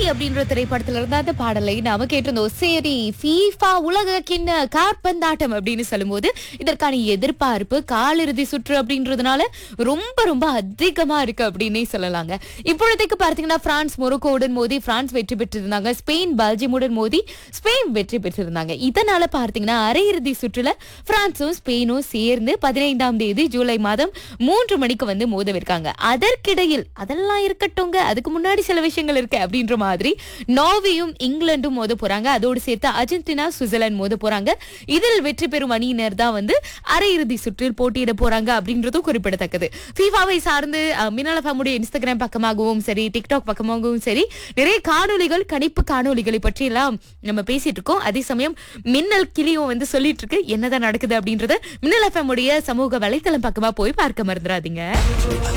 அப்படின்ற திரைப்படத்துல இருந்த அந்த பாடலை நாம கேட்டிருந்தோம் சரி ஃபீஃபா உலக கிண்ண காற்பந்தாட்டம் அப்படின்னு சொல்லும்போது இதற்கான எதிர்பார்ப்பு காலிறுதி சுற்று அப்படின்றதுனால ரொம்ப ரொம்ப அதிகமா இருக்கு அப்படின்னே சொல்லலாங்க இப்பொழுதைக்கு பார்த்தீங்கன்னா பிரான்ஸ் மொரோக்கோவுடன் மோதி பிரான்ஸ் வெற்றி பெற்றிருந்தாங்க ஸ்பெயின் பெல்ஜியமுடன் மோதி ஸ்பெயின் வெற்றி பெற்றிருந்தாங்க இதனால பார்த்தீங்கன்னா அரையிறுதி சுற்றுல பிரான்சும் ஸ்பெயினும் சேர்ந்து பதினைந்தாம் தேதி ஜூலை மாதம் மூன்று மணிக்கு வந்து மோதவிருக்காங்க அதற்கிடையில் அதெல்லாம் இருக்கட்டும்ங்க அதுக்கு முன்னாடி சில விஷயங்கள் இருக்கு அப்படின்ற மாதிரி நார்வேயும் இங்கிலாந்தும் மோத போறாங்க அதோடு சேர்த்து அர்ஜென்டினா சுவிட்சர்லாந்து மோத போறாங்க இதில் வெற்றி பெறும் அணியினர் தான் வந்து அரையிறுதி சுற்றில் போட்டியிட போறாங்க அப்படின்றதும் குறிப்பிடத்தக்கது ஃபீஃபாவை சார்ந்து அஹ், மின்னல் ஃபேமுடைய இன்ஸ்டாகிராம் பக்கமாகவும் சரி டிக்டாக் பக்கமாகவும் சரி நிறைய காணொளிகள் கணிப்பு காணொளிகளை பற்றி எல்லாம் நம்ம பேசிட்டு இருக்கோம் அதே சமயம் மின்னல் கிளியும் வந்து சொல்லிட்டு இருக்கு என்னதான் நடக்குது அப்படின்றத மின்னல் எஃப்எம் உடைய சமூக வலைத்தளம் பக்கமா போய் பார்க்க மறந்துடாதீங்க